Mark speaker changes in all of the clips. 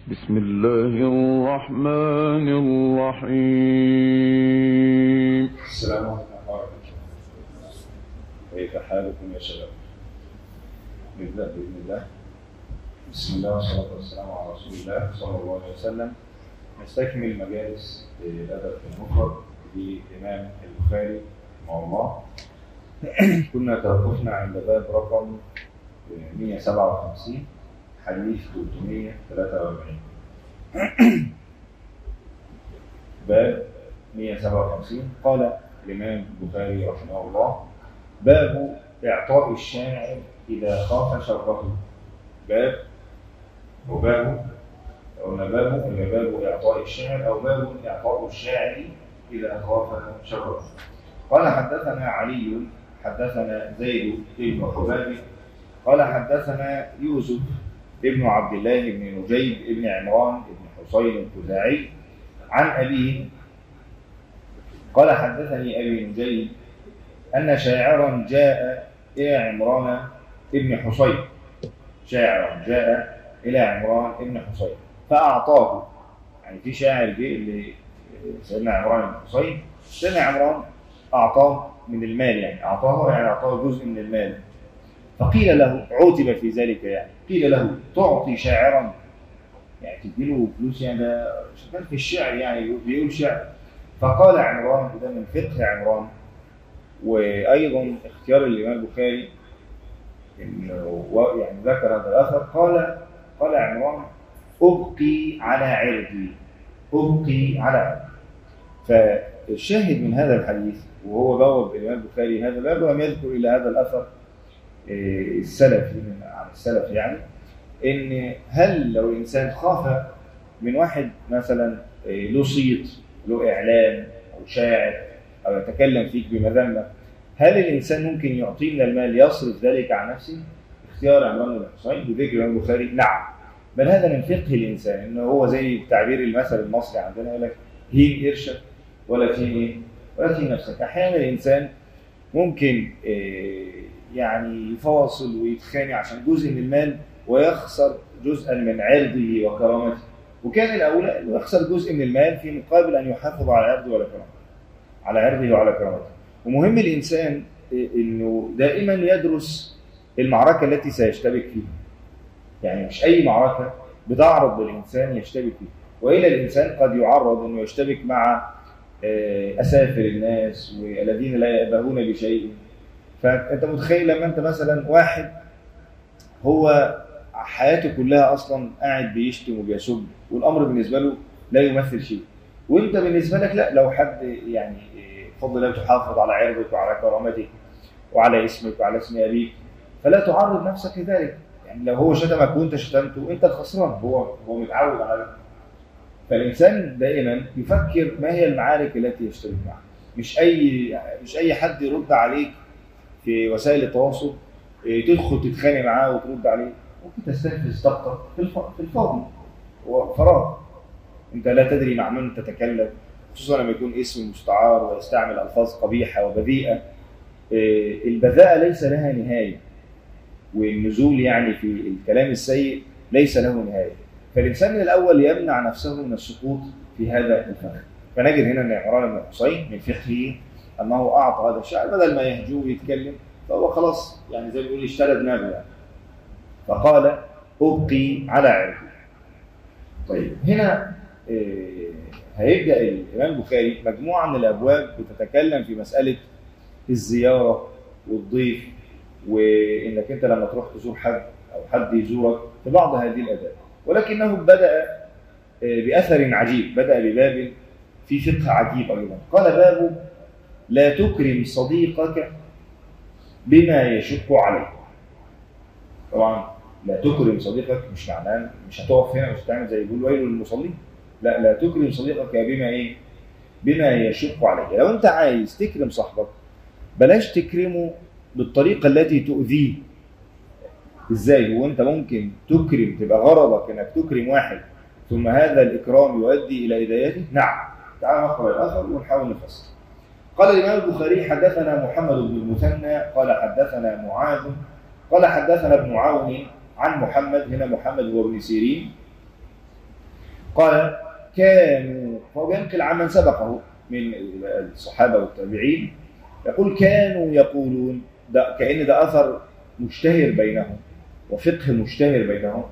Speaker 1: بسم الله الرحمن الرحيم
Speaker 2: السلام عليكم ورحمة الله كيف حالكم يا شباب؟ نبدأ بإذن الله بسم الله والصلاة والسلام على رسول الله صلى الله عليه وسلم نستكمل مجالس الأدب المفرد للإمام البخاري رحمه الله كنا توقفنا عند باب رقم 157 حديث 343 باب 157 قال الإمام البخاري رحمه الله باب إعطاء الشاعر إذا خاف شره باب وباب قلنا باب إلى باب إعطاء الشاعر أو باب إعطاء الشاعر إذا خاف شره قال حدثنا علي حدثنا زيد بن حباب قال حدثنا يوسف ابن عبد الله بن نجيب بن عمران بن حسين الخزاعي عن أبيه قال حدثني أبي نجيب أن شاعرا جاء إلى عمران بن حسين شاعرا جاء إلى عمران بن حسين فأعطاه يعني في شاعر جه اللي سيدنا عمران بن حسين سيدنا عمران أعطاه من المال يعني أعطاه يعني أعطاه جزء من المال فقيل له عوتب في ذلك يعني قيل له تعطي شاعرا يعني تديله فلوس يعني ده شغال في الشعر يعني بيقول شعر فقال عمران ده من فقه عمران وايضا اختيار الامام البخاري انه يعني ذكر هذا الاثر قال قال عمران ابقي على عرضي ابقي على عرضي فالشاهد من هذا الحديث وهو بوب الامام البخاري هذا الباب ولم يذكر الى هذا الاثر السلفي من عن السلف يعني ان هل لو الانسان خاف من واحد مثلا له صيت له اعلان او شاعر او يتكلم فيك بمذمه هل الانسان ممكن يعطيه من المال يصرف ذلك عن نفسه؟ اختيار عمران بن حسين بذكر الامام البخاري نعم بل هذا من فقه الانسان ان هو زي تعبير المثل المصري عندنا يقول لك هين قرشك ولا في ولا في نفسك احيانا الانسان ممكن يعني يفاصل ويتخانق عشان جزء من المال ويخسر جزءا من عرضه وكرامته وكان الاولى انه يخسر جزء من المال في مقابل ان يحافظ على عرضه وعلى كرامته على عرضه وعلى كرامته ومهم الانسان انه دائما يدرس المعركه التي سيشتبك فيها يعني مش اي معركه بتعرض للانسان يشتبك فيها والا الانسان قد يعرض انه يشتبك مع اسافل الناس والذين لا يأبهون بشيء فانت متخيل لما انت مثلا واحد هو حياته كلها اصلا قاعد بيشتم وبيسب والامر بالنسبه له لا يمثل شيء وانت بالنسبه لك لا لو حد يعني بفضل الله تحافظ على عرضك وعلى كرامتك وعلى اسمك وعلى اسم ابيك فلا تعرض نفسك لذلك يعني لو هو شتمك وانت شتمته انت الخسران هو هو متعود على ذلك فالانسان دائما يفكر ما هي المعارك التي يشترك معها مش اي مش اي حد يرد عليك في وسائل التواصل تدخل تتخانق معاه وترد عليه ممكن تستنفذ طاقتك في الفاضي هو فراغ انت لا تدري مع من تتكلم خصوصا لما يكون اسم مستعار ويستعمل الفاظ قبيحه وبذيئه البذاءه ليس لها نهايه والنزول يعني في الكلام السيء ليس له نهايه فالانسان من الاول يمنع نفسه من السقوط في هذا الفخ فنجد هنا ان عمران بن حسين من فقهه انه اعطى هذا الشاعر بدل ما يهجوه ويتكلم فهو خلاص يعني زي ما بيقول اشترى دماغه يعني فقال ابقي على عرضي طيب هنا إيه هيبدا الامام البخاري مجموعه من الابواب بتتكلم في مساله الزياره والضيف وانك انت لما تروح تزور حد او حد يزورك في بعض هذه الاداب ولكنه بدا باثر عجيب بدا بباب في فقه عجيب ايضا قال باب لا تكرم صديقك بما يشق عليك طبعا لا تكرم صديقك مش معناه مش هتقف هنا مش هتعمل زي يقول ويل للمصلين لا لا تكرم صديقك بما ايه بما يشق عليك لو انت عايز تكرم صاحبك بلاش تكرمه بالطريقه التي تؤذيه ازاي هو انت ممكن تكرم تبقى غرضك انك تكرم واحد ثم هذا الاكرام يؤدي الى هدايته نعم تعال نقرا الاثر ونحاول نفسر قال الامام البخاري حدثنا محمد بن المثنى قال حدثنا معاذ قال حدثنا ابن عون عن محمد هنا محمد هو ابن سيرين قال كانوا هو بينقل عمن سبقه من الصحابة والتابعين يقول كانوا يقولون ده كأن ده أثر مشتهر بينهم وفقه مشتهر بينهم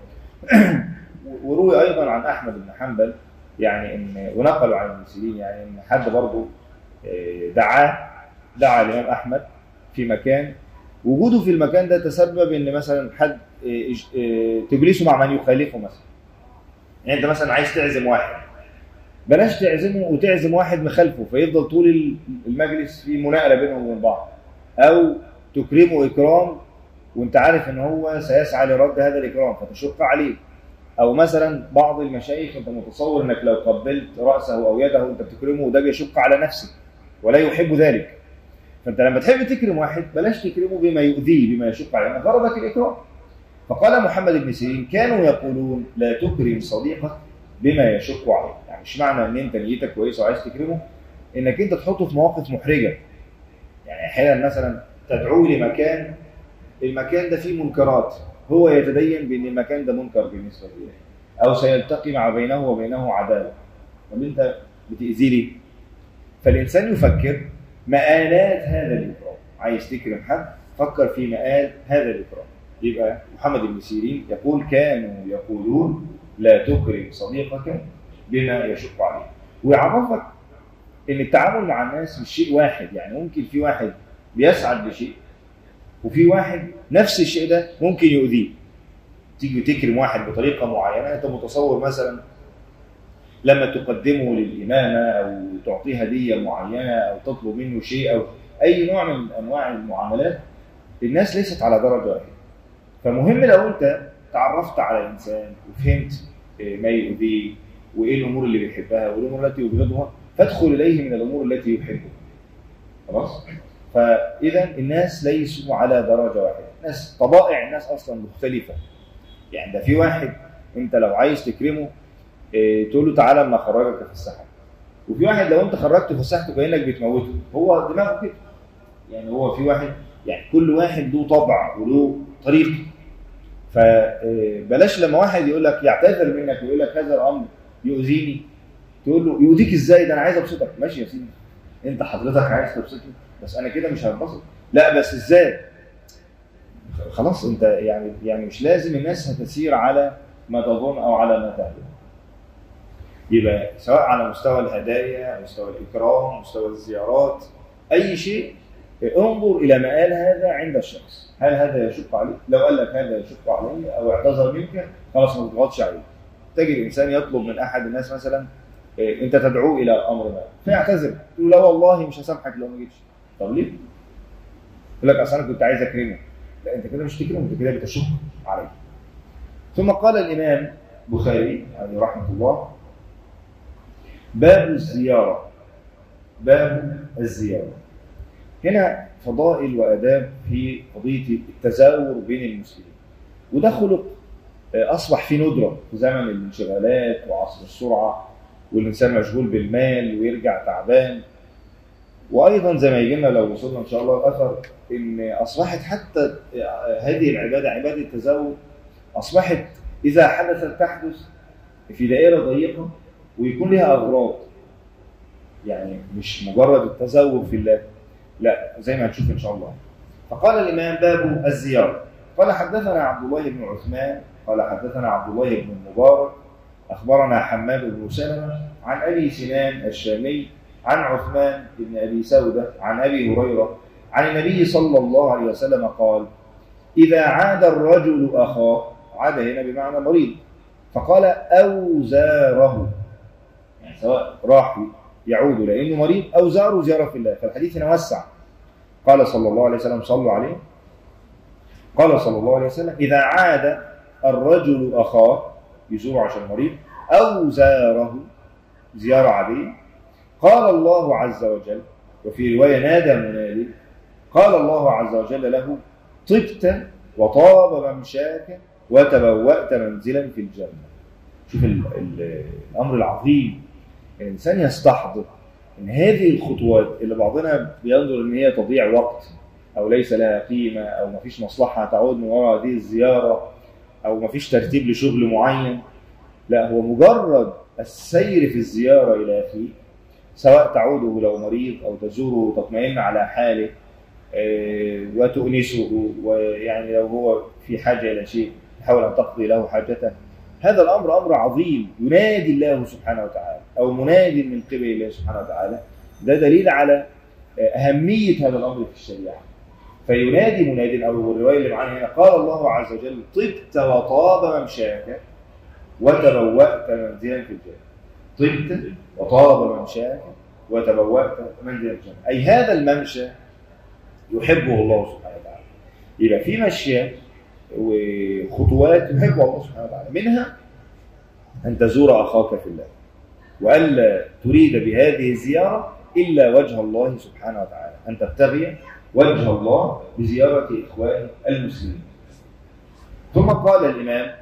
Speaker 2: وروي أيضا عن أحمد بن حنبل يعني إن ونقلوا عن المسلمين يعني إن حد برضه آه، دعاه دعا الإمام أحمد في مكان وجوده في المكان ده تسبب إن مثلا حد آه، إج- آه، تجلسه مع من يخالفه مثلا يعني أنت مثلا عايز تعزم واحد بلاش تعزمه وتعزم واحد مخالفه فيفضل طول المجلس في مناقله بينهم وبين بعض او تكرمه اكرام وانت عارف ان هو سيسعى لرد هذا الاكرام فتشق عليه او مثلا بعض المشايخ انت متصور انك لو قبلت راسه او يده انت بتكرمه وده بيشق على نفسه ولا يحب ذلك فانت لما تحب تكرم واحد بلاش تكرمه بما يؤذيه بما يشق عليه لأن غرضك الاكرام فقال محمد بن سيرين كانوا يقولون لا تكرم صديقك بما يشق عليه يعني مش معنى ان انت نيتك كويسه وعايز تكرمه انك انت تحطه في مواقف محرجه يعني احيانا مثلا تدعوه لمكان المكان ده فيه منكرات هو يتدين بان المكان ده منكر بالنسبه له او سيلتقي مع بينه وبينه عداوه طب انت بتاذيه ليه؟ فالانسان يفكر مآلات هذا الاكرام عايز تكرم حد فكر في مآل هذا الاكرام يبقى محمد بن سيرين يقول كانوا يقولون لا تكرم صديقك بما يشق عليه ويعرفك ان التعامل مع الناس مش شيء واحد يعني ممكن في واحد بيسعد بشيء وفي واحد نفس الشيء ده ممكن يؤذيه تيجي تكرم واحد بطريقه معينه انت متصور مثلا لما تقدمه للامامه او تعطيه هديه معينه او تطلب منه شيء او اي نوع من انواع المعاملات الناس ليست على درجه واحده فمهم لو انت تعرفت على الانسان وفهمت ما يؤذيه وايه الامور اللي بيحبها والامور التي يبغضها فادخل اليه من الامور التي يحبها خلاص فاذا الناس ليسوا على درجه واحده الناس طبائع الناس اصلا مختلفه يعني ده في واحد انت لو عايز تكرمه إيه تقول له تعالى اما اخرجك في الساحه وفي واحد لو انت خرجته في الساحه كانك بتموته هو دماغه كده يعني هو في واحد يعني كل واحد له طبع وله طريقه فبلاش لما واحد يقول لك يعتذر منك ويقول لك هذا الامر يؤذيني تقول له يؤذيك ازاي ده انا عايز ابسطك ماشي يا سيدي انت حضرتك عايز تبسطني بس انا كده مش هتبسط لا بس ازاي خلاص انت يعني يعني مش لازم الناس هتسير على ما تظن او على ما تهدف يبقى سواء على مستوى الهدايا مستوى الاكرام مستوى الزيارات اي شيء انظر الى مآل هذا عند الشخص هل هذا يشق عليك لو قال لك هذا يشق علي او اعتذر منك خلاص ما تضغطش عليه تجد انسان يطلب من احد الناس مثلا إيه انت تدعوه الى امر ما فيعتذر تقول لا والله مش هسامحك لو ما جيتش طب ليه؟ يقول لك اصل انا كنت عايز اكرمه لا انت كده مش تكرمه انت كده بتشق عليه ثم قال الامام بخاري عليه رحمه الله باب الزياره باب الزياره هنا فضائل واداب في قضيه التزاور بين المسلمين وده خلق اصبح فيه ندره في زمن الانشغالات وعصر السرعه والانسان مشغول بالمال ويرجع تعبان وايضا زي ما يجي لنا لو وصلنا ان شاء الله الاثر ان اصبحت حتى هذه العباده عباده التزاور اصبحت اذا حدثت تحدث في دائره ضيقه ويكون لها اغراض يعني مش مجرد التزور في الله لا زي ما هنشوف ان شاء الله فقال الامام باب الزياره قال حدثنا عبد الله بن عثمان قال حدثنا عبد الله بن المبارك اخبرنا حماد بن سلمه عن ابي سنان الشامي عن عثمان بن ابي سوده عن ابي هريره عن النبي صلى الله عليه وسلم قال اذا عاد الرجل اخاه عاد هنا بمعنى مريض فقال او زاره يعني سواء راح يعود لانه مريض او زاره زياره في الله فالحديث هنا وسع قال صلى الله عليه وسلم صلوا عليه قال صلى الله عليه وسلم اذا عاد الرجل اخاه يزور عشان مريض او زاره زياره عاديه قال الله عز وجل وفي روايه نادى منادي قال الله عز وجل له طبت وطاب ممشاك وتبوأت منزلا في الجنه شوف ال ال الامر العظيم الانسان يستحضر ان هذه الخطوات اللي بعضنا بينظر ان هي تضيع وقت او ليس لها قيمه او ما فيش مصلحه تعود من وراء هذه الزياره او ما فيش ترتيب لشغل معين لا هو مجرد السير في الزيارة إلى أخيه سواء تعوده لو مريض أو تزوره تطمئن على حاله آه، وتؤنسه ويعني لو هو في حاجة إلى شيء تحاول أن تقضي له حاجته هذا الأمر أمر عظيم ينادي الله سبحانه وتعالى أو مناد من قبل الله سبحانه وتعالى ده دليل على أهمية هذا الأمر في الشريعة فينادي مناد أو الرواية اللي معانا هنا قال الله عز وجل طبت وطاب ممشاك وتبوأت منزلا في الجنة طبت وطاب ممشاك وتبوأت منزلا في الجنة أي هذا الممشى يحبه الله سبحانه وتعالى يبقى في مشيات وخطوات يحبها الله سبحانه وتعالى منها أن تزور أخاك في الله وألا تريد بهذه الزيارة إلا وجه الله سبحانه وتعالى أن تبتغي وجه الله بزيارة إخوان المسلمين ثم قال الإمام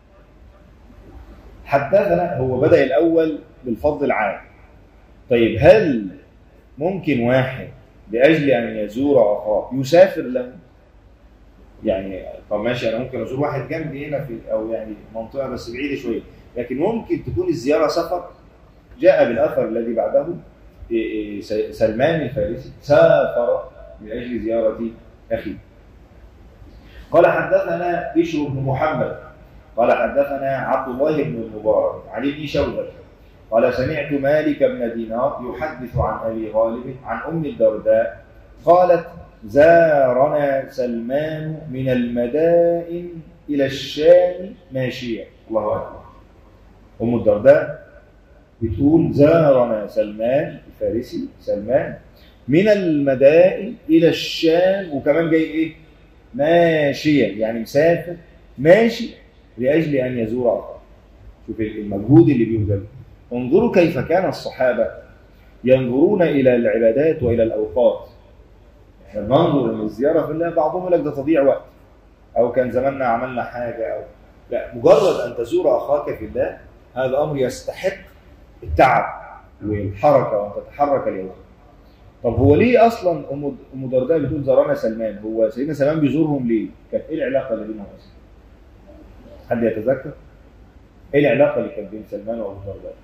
Speaker 2: حدثنا هو بدأ الأول بالفضل العام طيب هل ممكن واحد لأجل أن يزور أخاه يسافر له يعني طب ماشي أنا ممكن أزور واحد جنبي هنا في أو يعني منطقة بس بعيدة شوية لكن ممكن تكون الزيارة سفر جاء بالأثر الذي بعده سلمان الفارسي سافر من أجل زيارة أخيه قال حدثنا بشر بن محمد قال حدثنا عبد الله بن المبارك عن ابن شوذة قال سمعت مالك بن دينار يحدث عن أبي غالب عن أم الدرداء قالت زارنا سلمان من المدائن إلى الشام ماشيا الله أكبر أم الدرداء بتقول زارنا سلمان الفارسي سلمان من المدائن إلى الشام وكمان جاي إيه ماشيا يعني مسافر ماشي لأجل أن يزور أخاه شوف المجهود اللي بيبذل انظروا كيف كان الصحابة ينظرون إلى العبادات وإلى الأوقات احنا بننظر ان الزياره في الله بعضهم يقول لك ده تضييع وقت او كان زماننا عملنا حاجه او لا مجرد ان تزور اخاك في الله هذا امر يستحق التعب والحركه وان تتحرك اليوم طب هو ليه اصلا ام ام درداء بتقول زارنا سلمان هو سيدنا سلمان بيزورهم ليه كانت ايه العلاقه اللي بينهم اصلا حد يتذكر ايه العلاقه اللي كانت بين سلمان وابو درداء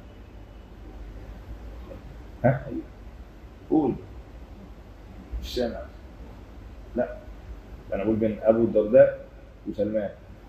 Speaker 2: ها قول مش سامع لا انا بقول بين ابو الدرداء وسلمان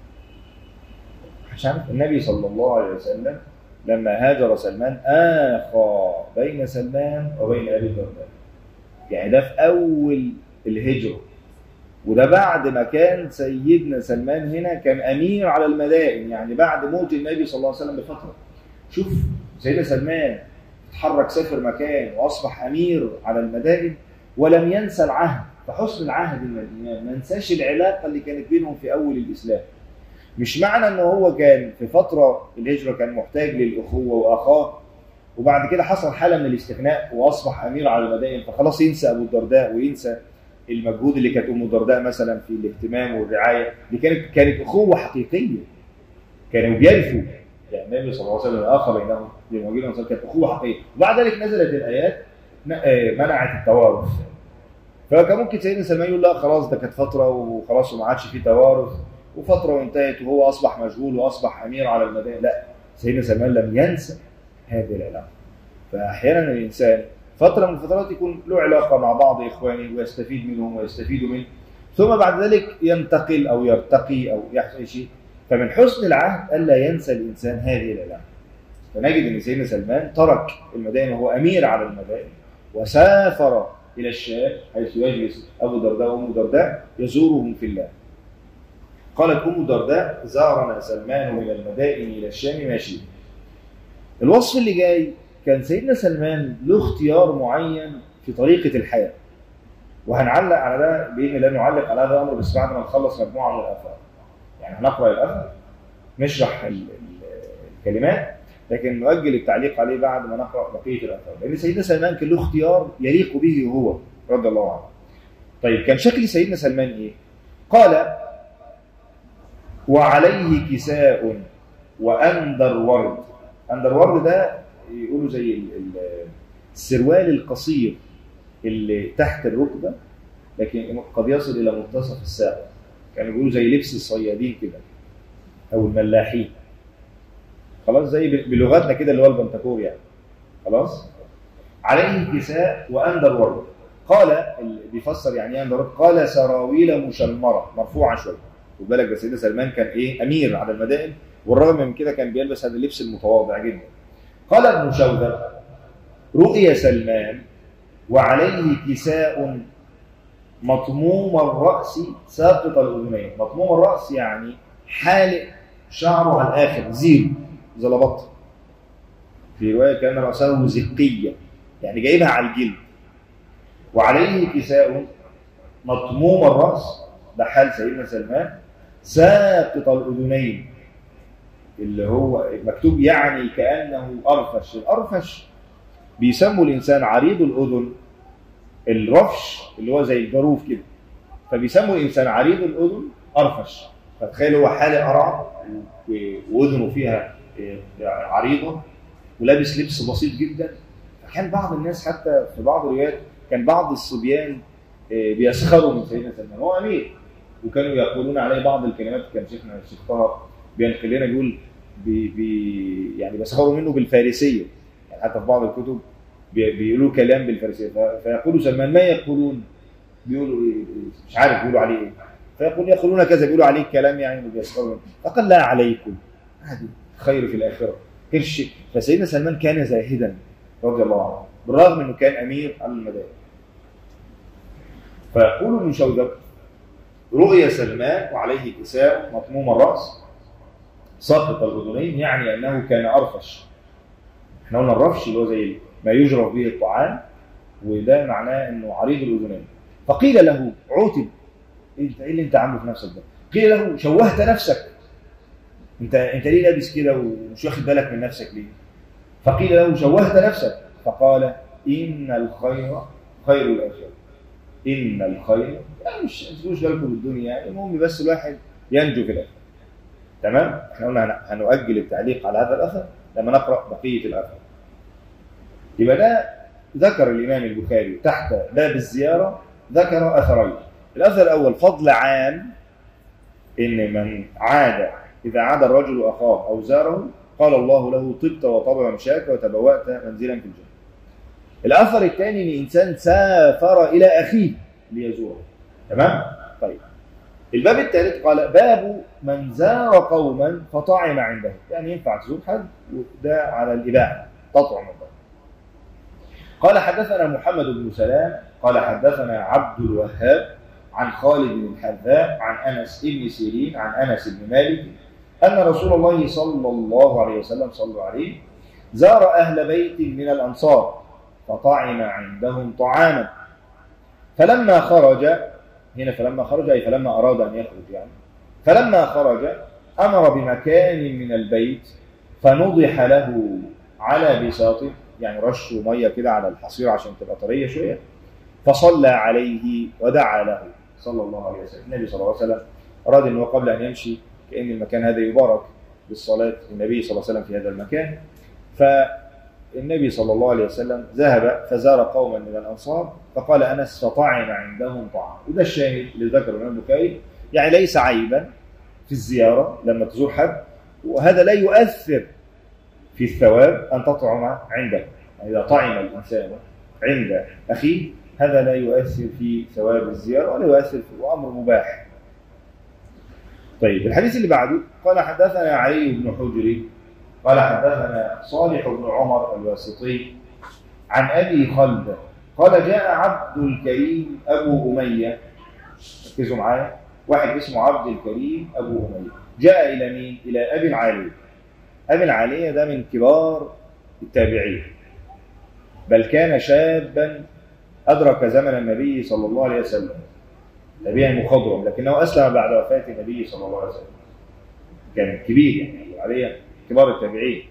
Speaker 2: عشان النبي صلى الله عليه وسلم لما هاجر سلمان اخى بين سلمان وبين ابي الدرداء يعني ده في اول الهجره وده بعد ما كان سيدنا سلمان هنا كان امير على المدائن يعني بعد موت النبي صلى الله عليه وسلم بفتره شوف سيدنا سلمان اتحرك سافر مكان واصبح امير على المدائن ولم ينسى العهد فحسن العهد من الإيمان ما ننساش العلاقة اللي كانت بينهم في أول الإسلام مش معنى أنه هو كان في فترة الهجرة كان محتاج للأخوة وأخاه وبعد كده حصل حالة من الاستغناء وأصبح أمير على المدائن فخلاص ينسى أبو الدرداء وينسى المجهود اللي كانت أم الدرداء مثلا في الاهتمام والرعاية دي كانت كانت أخوة حقيقية كانوا بيرثوا يعني النبي صلى الله عليه وسلم آخى بينهم للموجودين كانت أخوة حقيقية وبعد ذلك نزلت الآيات منعت التوارث فكان ممكن سيدنا سلمان يقول لا خلاص ده كانت فتره وخلاص وما عادش في توارث وفتره وانتهت وهو اصبح مشغول واصبح امير على المدائن لا سيدنا سلمان لم ينسى هذه العلاقه فاحيانا الانسان فتره من الفترات يكون له علاقه مع بعض اخوانه ويستفيد منهم ويستفيد منه ثم بعد ذلك ينتقل او يرتقي او يحصل شيء فمن حسن العهد الا ينسى الانسان هذه العلاقه فنجد ان سيدنا سلمان ترك المدائن وهو امير على المدائن وسافر إلى الشام حيث يجلس أبو درداء وأم درداء يزورهم في الله قالت أم درداء زارنا سلمان من المدائن إلى الشام ماشي الوصف اللي جاي كان سيدنا سلمان له اختيار معين في طريقة الحياة وهنعلق على ده بإذن الله نعلق على هذا الأمر بس بعد ما نخلص مجموعة من الآثار يعني هنقرأ الأثر نشرح الكلمات لكن نؤجل التعليق عليه بعد ما نقرا بقيه الاثار لان سيدنا سلمان كان له اختيار يليق به هو رضي الله عنه طيب كان شكل سيدنا سلمان ايه قال وعليه كساء واندر ورد اندر ورد ده يقولوا زي السروال القصير اللي تحت الركبه لكن قد يصل الى منتصف الساق كانوا بيقولوا زي لبس الصيادين كده او الملاحين خلاص زي ب- بلغتنا كده اللي هو البنتكور يعني خلاص عليه كساء واندر ورد قال اللي بيفسر يعني ايه اندر ورد قال سراويل مشمره مرفوعه شويه خد بالك ده سيدنا سلمان كان ايه امير على المدائن والرغم من كده كان بيلبس هذا اللبس المتواضع جدا قال ابن شوذب رؤي سلمان وعليه كساء مطموم الراس ساقط الاذنين مطموم الراس يعني حالق شعره على الاخر زيرو زلبط في روايه كان راسه زقيه يعني جايبها على الجلد وعليه كساء مطموم الراس ده حال سيدنا سلمان ساقط الاذنين اللي هو مكتوب يعني كانه ارفش الارفش بيسموا الانسان عريض الاذن الرفش اللي هو زي الجروف كده فبيسموا الانسان عريض الاذن ارفش فتخيل هو حالق قرع و- واذنه فيها إيه، عريضه ولابس لبس بسيط جدا فكان بعض الناس حتى في بعض الروايات كان بعض الصبيان إيه، بيسخروا من سيدنا سلمان هو امير وكانوا يقولون عليه بعض الكلمات كان شيخنا الشيخ طه بينقل لنا بيقول بي بي يعني بيسخروا منه بالفارسيه يعني حتى في بعض الكتب بي- بيقولوا كلام بالفارسيه ف- فيقول سلمان ما يقولون بيقولوا إيه مش عارف بيقولوا عليه ايه فيقول يقولون كذا بيقولوا عليه كلام يعني بيسخروا منه فقال لا عليكم عادي خير في الاخره كرش فسيدنا سلمان كان زاهدا رضي الله عنه بالرغم انه كان امير على المدائن فيقول ابن شوذب رؤيا سلمان وعليه كساء مطموم الراس ساقط الاذنين يعني انه كان ارفش احنا قلنا الرفش اللي هو زي ما يجرف به الطعام وده معناه انه عريض الاذنين فقيل له عوتب انت ايه اللي انت عامله في نفسك ده؟ قيل له شوهت نفسك انت انت ليه لابس كده ومش واخد بالك من نفسك ليه؟ فقيل له شوهت نفسك فقال ان الخير خير الاخره ان الخير يعني مش تشغلوش بالكم بالدنيا يعني المهم بس الواحد ينجو في الاخره تمام؟ احنا قلنا هن- هنؤجل التعليق على هذا الاثر لما نقرا بقيه الاثر يبقى ده ذكر الامام البخاري تحت باب الزياره ذكر اثرين الاثر الاول فضل عام ان من عاد اذا عاد الرجل اخاه او زاره قال الله له طبت وطاب مشاك وتبوأت منزلا في الجنه الاثر الثاني ان انسان سافر الى اخيه ليزوره تمام طيب الباب الثالث قال باب من زار قوما فطعم عندهم يعني ينفع تزور حد وده على الاباحه تطعم الضيف قال حدثنا محمد بن سلام قال حدثنا عبد الوهاب عن خالد بن الحذاء عن انس بن سيرين عن انس بن مالك ان رسول الله صلى الله عليه وسلم صلى عليه زار اهل بيت من الانصار فطعم عندهم طعاما فلما خرج هنا فلما خرج اي فلما اراد ان يخرج يعني فلما خرج امر بمكان من البيت فنضح له على بساط يعني رشوا ميه كده على الحصير عشان تبقى طريه شويه فصلى عليه ودعا له صلى الله عليه وسلم النبي صلى الله عليه وسلم اراد انه قبل ان يمشي كان المكان هذا يبارك بالصلاه النبي صلى الله عليه وسلم في هذا المكان فالنبي صلى الله عليه وسلم ذهب فزار قوما من الانصار فقال انس فطعم عندهم طعام وده الشاهد اللي ذكره الامام البخاري يعني ليس عيبا في الزياره لما تزور حد وهذا لا يؤثر في الثواب أن تطعم عنده يعني إذا طعم الإنسان عند أخيه هذا لا يؤثر في ثواب الزيارة ولا يؤثر في وأمر مباح طيب الحديث اللي بعده قال حدثنا علي بن حجر قال حدثنا صالح بن عمر الواسطي عن أبي خلدة قال جاء عبد الكريم أبو أمية ركزوا معايا واحد اسمه عبد الكريم أبو أمية جاء إلى مين؟ إلى أبي العالية أبي العالية ده من كبار التابعين بل كان شابا أدرك زمن النبي صلى الله عليه وسلم تابعي مخضرم لكنه أسلم بعد وفاة النبي صلى الله عليه وسلم كان كبير يعني أبو العالية كبار التابعين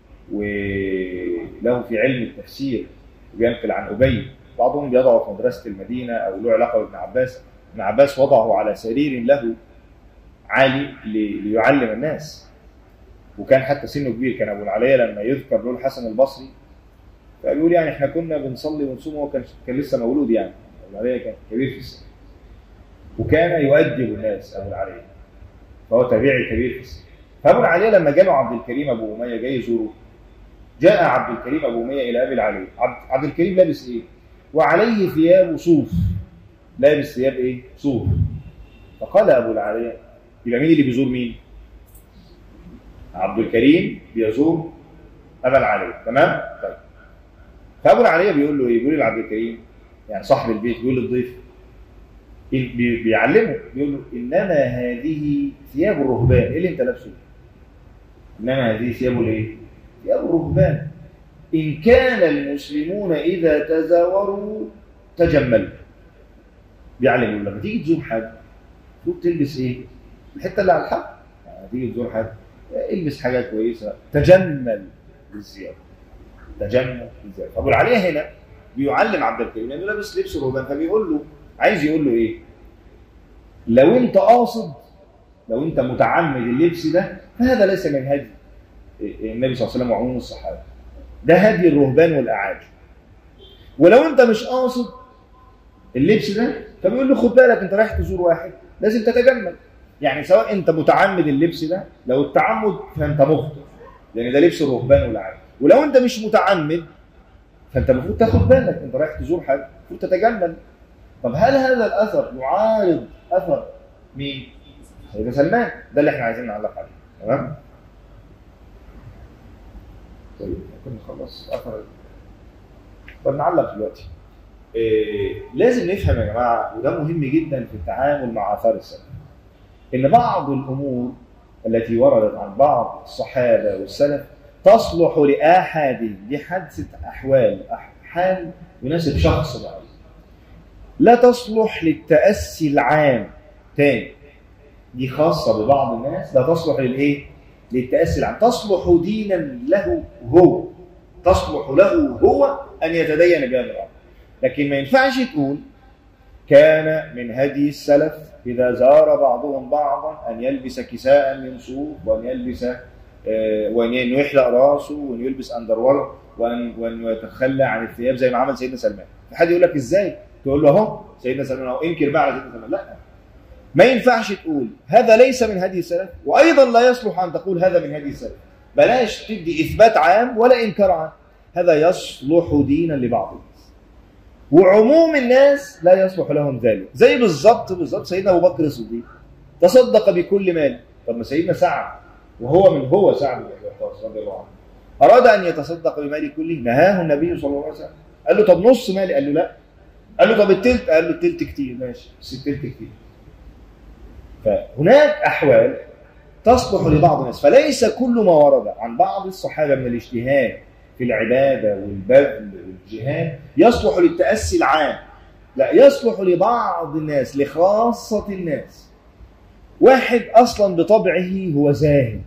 Speaker 2: وله في علم التفسير وبينقل عن أبي بعضهم بيضعه في مدرسة المدينة أو له علاقة بابن عباس ابن عباس وضعه على سرير له عالي ليعلم الناس وكان حتى سنه كبير كان ابو العليا لما يذكر له الحسن البصري فقالوا يعني احنا كنا بنصلي ونصوم وهو كان كان لسه مولود يعني ابو العليا كان كبير في السن وكان يؤدب الناس ابو العليا فهو تابعي كبير في السن فابو العاليه لما جاله عبد الكريم ابو اميه جاي يزوره جاء عبد الكريم ابو اميه الى ابي العاليه عبد, عبد الكريم لابس ايه وعليه ثياب صوف لابس ثياب ايه صوف فقال ابو العاليه يبقى مين اللي بيزور مين عبد الكريم بيزور ابا العاليه تمام طيب فابو العاليه بيقول له ايه بيقول لعبد الكريم يعني صاحب البيت بيقول للضيف بي- بيعلمه بيقول له انما هذه ثياب الرهبان ايه اللي انت لابسه انما هذه ثياب الايه ثياب الرهبان ان كان المسلمون اذا تزاوروا تجملوا بيعلم يقول لما تيجي تزور حد المفروض تلبس ايه الحته اللي على الحق يعني تيجي تزور حد البس حاجه كويسه تجمل بالزياده تجمل بالزياده فابو العاليه هنا بيعلم عبد الكريم لانه لابس لبس الرهبان فبيقول له عايز يقول له ايه لو انت قاصد لو انت متعمد اللبس ده فهذا ليس من هدي النبي صلى الله عليه وسلم وعموم الصحابه ده هدي الرهبان والاعاجم ولو انت مش قاصد اللبس ده فبيقول له خد بالك انت رايح تزور واحد لازم تتجمل يعني سواء انت متعمد اللبس ده لو التعمد فانت مخطئ لان ده لبس الرهبان والاعاجم ولو انت مش متعمد فانت المفروض تاخد بالك انت رايح تزور حد المفروض تتجمل طب هل هذا الاثر يعارض اثر مين؟ سيدنا سلمان ده اللي احنا عايزين نعلق عليه تمام؟ طيب ممكن نخلص اثر طب نعلق دلوقتي إيه لازم نفهم يا جماعه وده مهم جدا في التعامل مع اثار السلف ان بعض الامور التي وردت عن بعض الصحابه والسلف تصلح لاحادهم دي حادثه احوال حال يناسب شخص معين لا تصلح للتاسي العام تاني دي خاصه ببعض الناس لا تصلح للايه للتاسي العام تصلح دينا له هو تصلح له هو ان يتدين بهذا الامر لكن ما ينفعش تقول كان من هدي السلف إذا زار بعضهم بعضا أن يلبس كساء من صوف وأن يلبس آه، وأن يحلق راسه وأن يلبس أندرور وأن وأن يتخلى عن الثياب زي ما عمل سيدنا سلمان. في حد يقول لك إزاي؟ تقول له أهو سيدنا سلمان أهو انكر بقى على سيدنا سلمان. لا ما ينفعش تقول هذا ليس من هدي السلف وأيضا لا يصلح أن تقول هذا من هدي السلف. بلاش تدي إثبات عام ولا إنكار عام. هذا يصلح دينا لبعض الناس. وعموم الناس لا يصلح لهم ذلك زي بالظبط بالظبط سيدنا ابو بكر الصديق تصدق بكل مال طب ما سيدنا سعد وهو من هو سعد بن ابي وقاص رضي الله عنه اراد ان يتصدق بماله كله نهاه النبي صلى الله عليه وسلم قال له طب نص مالي قال له لا قال له طب التلت قال له التلت كتير ماشي بس التلت كتير فهناك احوال تصلح لبعض الناس فليس كل ما ورد عن بعض الصحابه من الاجتهاد في العباده والبذل والجهاد يصلح للتاسي العام لا يصلح لبعض الناس لخاصه الناس واحد اصلا بطبعه هو زاهد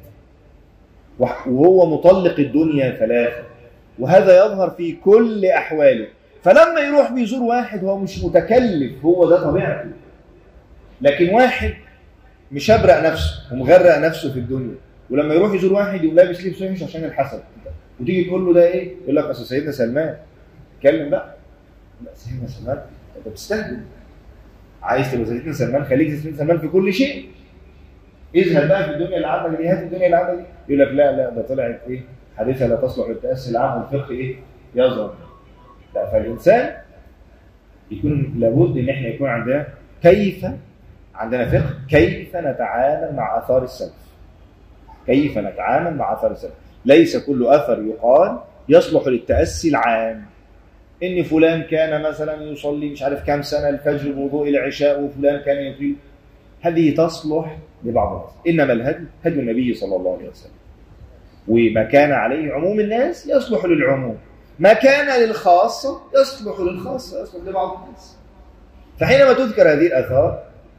Speaker 2: وهو مطلق الدنيا ثلاثه وهذا يظهر في كل احواله فلما يروح بيزور واحد هو مش متكلف هو ده طبيعته لكن واحد مشبرق نفسه ومغرق نفسه في الدنيا ولما يروح يزور واحد يقوم لابس لبس وحش عشان الحسد وتيجي تقول له ده ايه؟ يقول لك اصل سيدنا سلمان اتكلم بقى لا سيدنا سلمان انت بتستهبل عايز تبقى سيدنا سلمان خليك زي سيدنا سلمان في كل شيء اذهب بقى في الدنيا اللي عندك دي هات الدنيا اللي عندك دي يقول لك لا لا ده طلعت ايه؟ حادثه لا تصلح للتاسي العام والفقه ايه؟ يظهر لا فالانسان يكون لابد ان احنا يكون عندنا كيف عندنا فقه كيف نتعامل مع اثار السلف كيف نتعامل مع اثار السلف ليس كل اثر يقال يصلح للتاسي العام ان فلان كان مثلا يصلي مش عارف كام سنه الفجر بوضوء العشاء وفلان كان يطيل هذه تصلح لبعض الناس انما الهدي هدي النبي صلى الله عليه وسلم وما كان عليه عموم الناس يصلح للعموم ما كان للخاصه يصلح للخاصه يصلح لبعض الناس فحينما تذكر هذه الاثار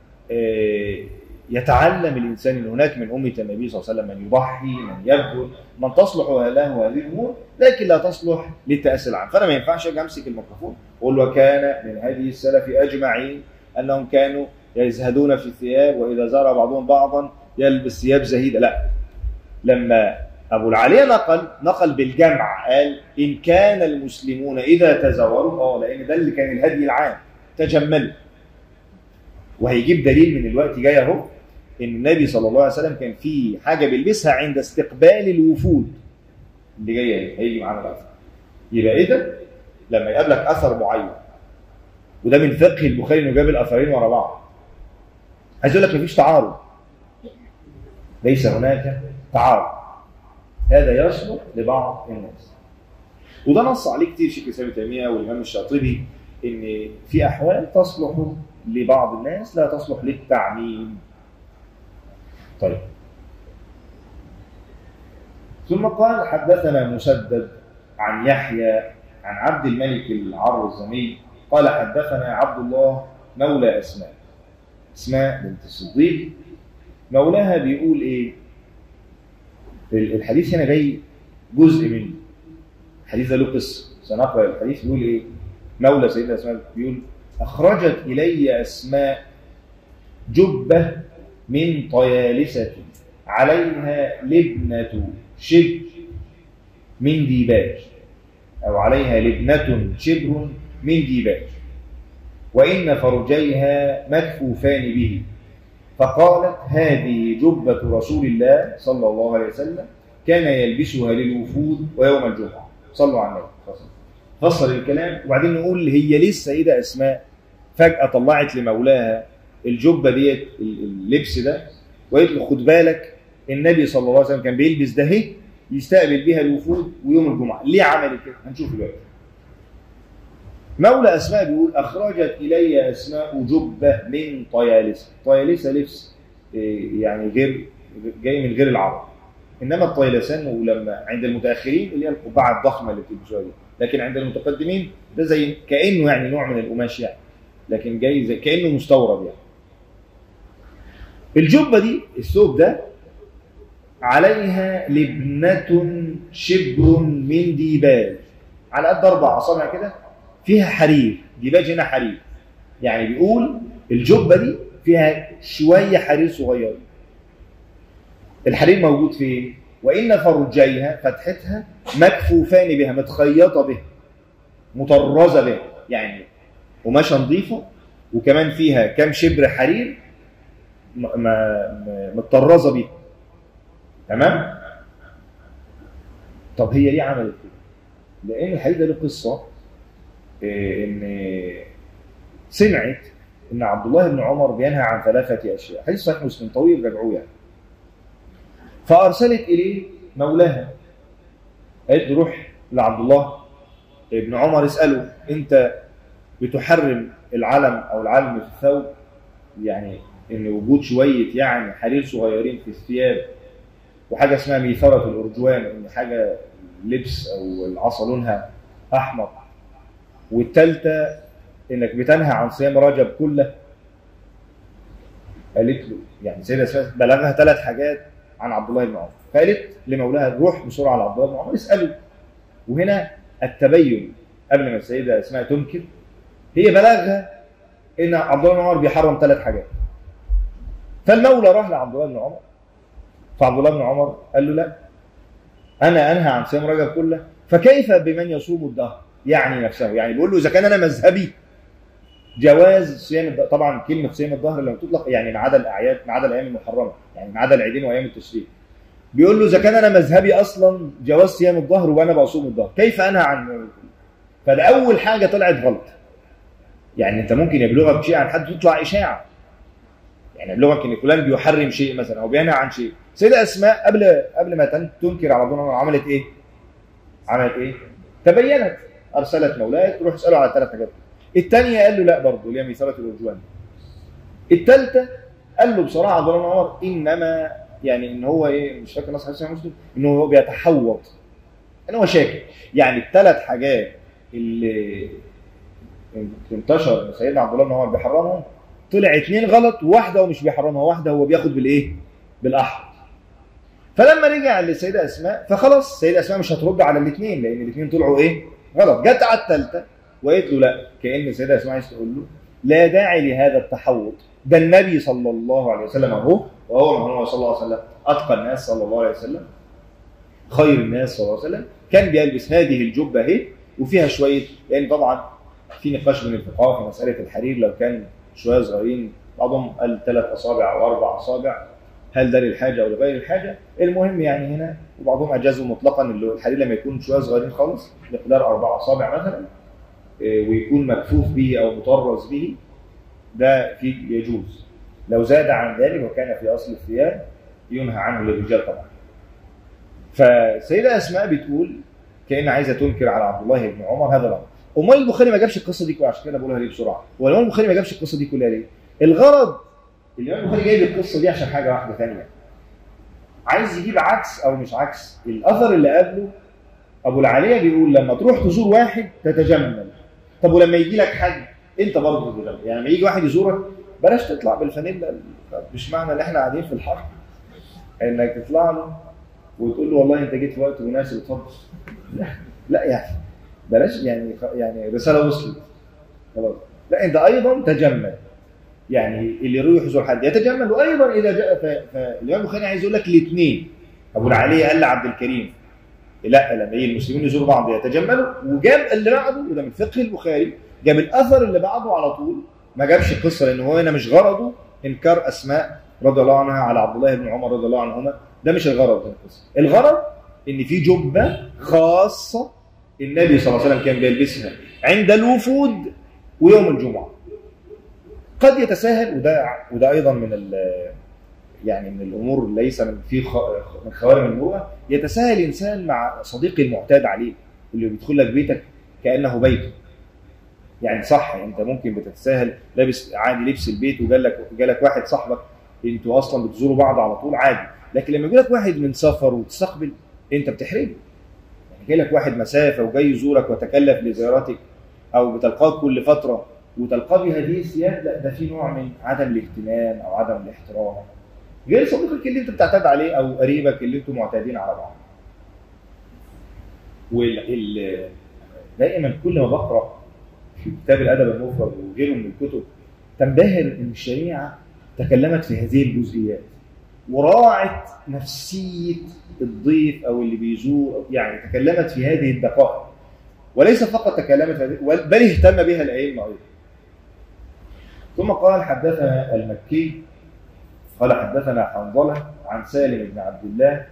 Speaker 2: يتعلم الانسان ان هناك من امه النبي صلى الله عليه وسلم من يضحي من يبذل من تصلح له هذه الامور لكن لا تصلح للتاسي العام فانا ما ينفعش اجي امسك الميكروفون واقول وكان من هذه السلف اجمعين انهم كانوا يزهدون في الثياب واذا زار بعضهم بعضا يلبس ثياب زهيده لا لما ابو العاليه نقل نقل بالجمع قال ان كان المسلمون اذا تزوروا اه لان ده اللي كان الهدي العام تجملوا وهيجيب دليل من الوقت جاي اهو ان النبي صلى الله عليه وسلم كان في حاجه بيلبسها عند استقبال الوفود اللي جايه هيجي معانا الاثر يبقى ايه ده؟ لما يقابلك اثر معين وده من فقه البخاري انه جاب الاثرين ورا بعض عايز اقول لك مفيش تعارض ليس هناك تعارض هذا يصلح لبعض الناس وده نص عليه كتير شيخ الاسلام ابن تيميه والامام الشاطبي ان في احوال تصلح لبعض الناس لا تصلح للتعميم طيب ثم قال حدثنا مسدد عن يحيى عن عبد الملك العرزمي قال حدثنا عبد الله مولى اسماء اسماء بنت الصديق مولاها بيقول ايه الحديث هنا جاي جزء منه الحديث ده له قصه سنقرا الحديث بيقول ايه مولى سيدنا اسماء بيقول اخرجت الي اسماء جبه من طيالسه عليها لبنه شبر من ديباج او عليها لبنه شبر من ديباج وان فرجيها مكفوفان به فقالت هذه جبة رسول الله صلى الله عليه وسلم كان يلبسها للوفود ويوم الجمعة صلوا على النبي فصل الكلام وبعدين نقول هي ليه السيدة أسماء فجأة طلعت لمولاها الجبة ديت اللبس ده وقالت له خد بالك النبي صلى الله عليه وسلم كان بيلبس ده اهي يستقبل بيها الوفود ويوم الجمعة ليه عملت كده هنشوف دلوقتي مولى أسماء بيقول أخرجت إلي أسماء جبة من طيالسة طيالسة لبس يعني غير جاي من غير العرب إنما الطيلسان ولما عند المتأخرين اللي هي القبعة الضخمة اللي بتلبسوها دي لكن عند المتقدمين ده زي كأنه يعني نوع من القماش يعني لكن جاي زي كأنه مستورد يعني الجبة دي الثوب ده عليها لبنة شبر من ديباج على قد أربع أصابع كده فيها حرير ديباج هنا حرير يعني بيقول الجبة دي فيها شوية حرير صغير الحرير موجود فين وإن فرجيها فتحتها مكفوفان بها متخيطة به مطرزة به يعني قماشة نظيفة وكمان فيها كام شبر حرير متطرزة بيه تمام طب هي ليه عملت كده لأن الحديث ده له قصة ان سمعت ان عبد الله بن عمر بينهى عن ثلاثه اشياء حديث صحيح مسلم طويل رجعوه يعني فارسلت اليه مولاها قالت له روح لعبد الله ابن عمر اساله انت بتحرم العلم او العلم في الثوب يعني ان وجود شويه يعني حرير صغيرين في الثياب وحاجه اسمها ميثره الارجوان ان حاجه لبس او العصا لونها احمر والثالثه انك بتنهى عن صيام رجب كله قالت له يعني سيدة اسماء بلغها ثلاث حاجات عن عبد الله بن عمر فقالت لمولاها روح بسرعه على عبد الله بن عمر اساله وهنا التبين قبل ما السيده اسماء تنكر هي بلغها ان عبد الله بن عمر بيحرم ثلاث حاجات فالمولى راح لعبد الله بن عمر فعبد الله بن عمر قال له لا انا انهى عن صيام رجب كله فكيف بمن يصوم الدهر يعني نفسه يعني بيقول له اذا كان انا مذهبي جواز صيام الدهر طبعا كلمه صيام الدهر لما تطلق يعني ما عدا الاعياد ما عدا الايام المحرمه يعني ما عدا العيدين وايام التشريق بيقول له اذا كان انا مذهبي اصلا جواز صيام الظهر وانا بصوم الظهر كيف انهى عن فده اول حاجه طلعت غلط يعني انت ممكن يبلغك شيء عن حد تطلع اشاعه يعني يبلغك ان فلان بيحرم شيء مثلا او بينهى عن شيء سيدة اسماء قبل قبل ما تنكر على ربنا عملت ايه؟ عملت ايه؟ تبينت ارسلت مولاها تروح تساله على الثلاث حاجات الثانيه قال له لا برضه اللي هي ميثاقه الارجوان الثالثه قال له بصراحه عبد الله بن عمر انما يعني ان هو ايه مش فاكر نص حديث مسلم ان هو بيتحوط ان هو شاكك يعني الثلاث حاجات اللي انتشر ان سيدنا عبد الله بن عمر بيحرمهم طلع اثنين غلط وواحده هو مش بيحرمها واحده هو بياخد بالايه؟ بالاحمر فلما رجع للسيده اسماء فخلاص السيده اسماء مش هترد على الاثنين لان الاثنين طلعوا ايه؟ غلط جت على الثالثه وقالت له لا كان السيده اسماء عايز تقول له لا داعي لهذا التحوط ده النبي صلى الله عليه وسلم اهو وهو محمد صلى الله عليه وسلم اتقى الناس صلى الله عليه وسلم خير الناس صلى الله عليه وسلم كان بيلبس هذه الجبه اهي وفيها شويه لان يعني طبعا في نقاش من الفقهاء في مساله الحرير لو كان شويه صغيرين بعضهم قال ثلاث اصابع او اربع اصابع هل ده للحاجه او لغير الحاجه المهم يعني هنا وبعضهم اجازوا مطلقا اللي هو الحديد لما يكون شويه صغيرين خالص مقدار اربع اصابع مثلا إيه، ويكون مكفوف به او مطرز به ده في يجوز لو زاد عن ذلك وكان في اصل الثياب ينهى عنه للرجال طبعا فسيدة اسماء بتقول كان عايزه تنكر على عبد الله بن عمر هذا الامر امال البخاري ما جابش القصه دي كلها عشان كده بقولها ليه بسرعه والامام البخاري ما جابش القصه دي كلها ليه الغرض الامام البخاري جايب القصه دي عشان حاجه واحده ثانيه عايز يجيب عكس او مش عكس الاثر اللي قبله ابو العاليه بيقول لما تروح تزور واحد تتجمل طب ولما يجي لك حد انت برضه تتجمل يعني لما يجي واحد يزورك بلاش تطلع بالفانيلا مش معنى ان احنا قاعدين في الحر انك تطلع له وتقول له والله انت جيت في وقت مناسب اتفضل لا لا يعني بلاش يعني يعني رساله وصلت خلاص لا انت ايضا تجمل يعني اللي يروح يزور حد يتجمل وايضا اذا جاء ف- فالامام البخاري عايز يقول لك الاثنين ابو العاليه قال لعبد الكريم لا لما يجي المسلمين يزوروا بعض يتجملوا وجاب اللي بعده وده من فقه البخاري جاب الاثر اللي بعده على طول ما جابش القصه لان هو هنا مش غرضه انكار اسماء رضي الله عنها على عبد الله بن عمر رضي الله عنهما ده مش الغرض من القصه الغرض ان في جبه خاصه النبي صلى الله عليه وسلم كان بيلبسها عند الوفود ويوم الجمعه قد يتساهل وده وده ايضا من ال- يعني من الامور ليس من في خ- من خوارم المروءه يتساهل الانسان مع صديقه المعتاد عليه اللي بيدخل لك بيتك كانه بيته يعني صح انت ممكن بتتساهل لابس عادي لبس البيت وجالك جالك واحد صاحبك انتوا اصلا بتزوروا بعض على طول عادي لكن لما يجي لك واحد من سفر وتستقبل انت بتحرجه يعني جاي لك واحد مسافه وجاي يزورك وتكلف لزيارتك او بتلقاه كل فتره وتلقاه بهذه الثياب لا ده في نوع من عدم الاهتمام او عدم الاحترام غير صديقك اللي انت بتعتاد عليه او قريبك اللي انتم معتادين على بعض. وال ال- دائما كل ما بقرا في كتاب الادب المفرد وغيره من الكتب تنبهر ان الشريعه تكلمت في هذه الجزئيات وراعت نفسيه الضيف او اللي بيزور يعني تكلمت في هذه الدقائق وليس فقط تكلمت في هذه بل اهتم بها الائمه ايضا. ثم قال حدثنا المكي قال حدثنا حنظله عن سالم بن عبد الله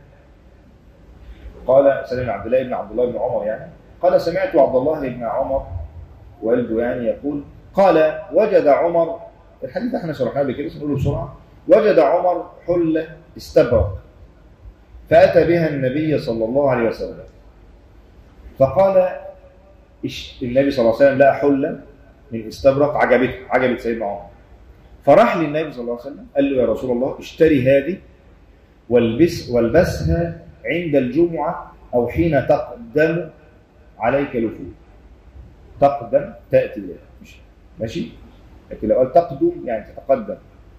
Speaker 2: قال سالم بن عبد الله بن عبد الله بن عمر يعني قال سمعت عبد الله بن عمر والده يعني يقول قال وجد عمر الحديث احنا شرحناه قبل كده بس نقوله بسرعه وجد عمر حله استبرق فاتى بها النبي صلى الله عليه وسلم فقال إش- النبي صلى الله عليه وسلم لقى حله من استبرق عجبته عجبت سيدنا عمر فراح للنبي صلى الله عليه وسلم قال له يا رسول الله اشتري هذه والبس والبسها عند الجمعة أو حين تقدم عليك الوفود تقدم تأتي إليه مش ماشي لكن لو قال تقدم يعني تتقدم